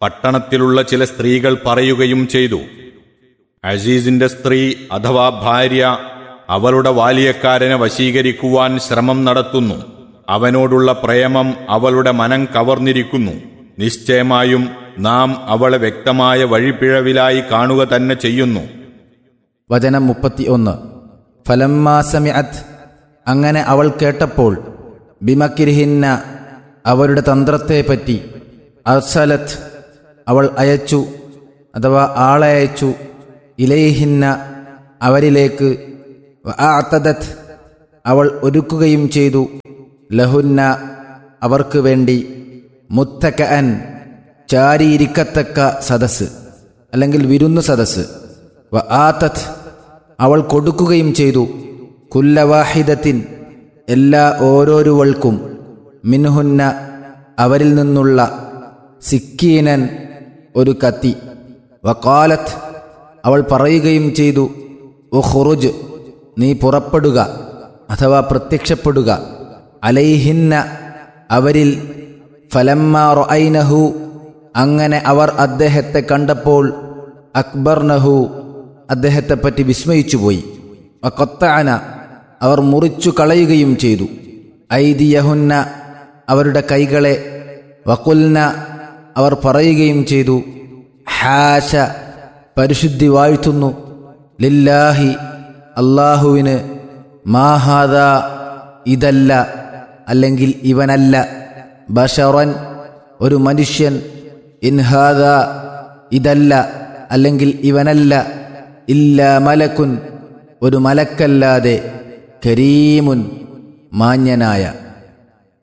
പട്ടണത്തിലുള്ള ചില സ്ത്രീകൾ പറയുകയും ചെയ്തു അസീസിന്റെ സ്ത്രീ അഥവാ ഭാര്യ അവളുടെ വാലിയക്കാരനെ വശീകരിക്കുവാൻ ശ്രമം നടത്തുന്നു അവനോടുള്ള പ്രേമം അവളുടെ മനം കവർന്നിരിക്കുന്നു നിശ്ചയമായും നാം അവളെ വ്യക്തമായ വഴിപ്പിഴവിലായി കാണുക തന്നെ ചെയ്യുന്നു വചനം മുപ്പത്തി ഒന്ന് ഫലമ്മാസമിഅത്ത് അങ്ങനെ അവൾ കേട്ടപ്പോൾ ബിമക്കിരിഹിന്ന അവരുടെ തന്ത്രത്തെപ്പറ്റി അർസലത്ത് അവൾ അയച്ചു അഥവാ ആളെ അയച്ചു ഇലയിഹിന്ന അവരിലേക്ക് അത്തദത്ത് അവൾ ഒരുക്കുകയും ചെയ്തു ലഹുന്ന അവർക്ക് വേണ്ടി മുത്തക്ക അൻ ചാരിയിരിക്കത്തക്ക സദസ്സ് അല്ലെങ്കിൽ വിരുന്നു സദസ്സ് വ ആതത്ത് അവൾ കൊടുക്കുകയും ചെയ്തു കുല്ലവാഹിദത്തിൻ എല്ലാ ഓരോരുവൾക്കും മിൻഹുന്ന അവരിൽ നിന്നുള്ള സിക്കീനൻ ഒരു കത്തി വക്കാലത്ത് അവൾ പറയുകയും ചെയ്തു ഉഖുറുജ് നീ പുറപ്പെടുക അഥവാ പ്രത്യക്ഷപ്പെടുക അലൈഹിന്ന അവരിൽ ഫലമ്മാർ ഐനഹു അങ്ങനെ അവർ അദ്ദേഹത്തെ കണ്ടപ്പോൾ അക്ബർനഹു അദ്ദേഹത്തെപ്പറ്റി വിസ്മയിച്ചുപോയി കൊത്താന അവർ മുറിച്ചു കളയുകയും ചെയ്തു ഐദിയഹുന്ന അവരുടെ കൈകളെ വക്കുൽന അവർ പറയുകയും ചെയ്തു ഹാശ പരിശുദ്ധി വാഴ്ത്തുന്നു ലില്ലാഹി അള്ളാഹുവിന് മാഹാദ ഇതല്ല അല്ലെങ്കിൽ ഇവനല്ല ബഷറൻ ഒരു മനുഷ്യൻ ഇൻഹാദ ഇതല്ല അല്ലെങ്കിൽ ഇവനല്ല ഇല്ല മലക്കുൻ ഒരു മലക്കല്ലാതെ കരീമുൻ മാന്യനായ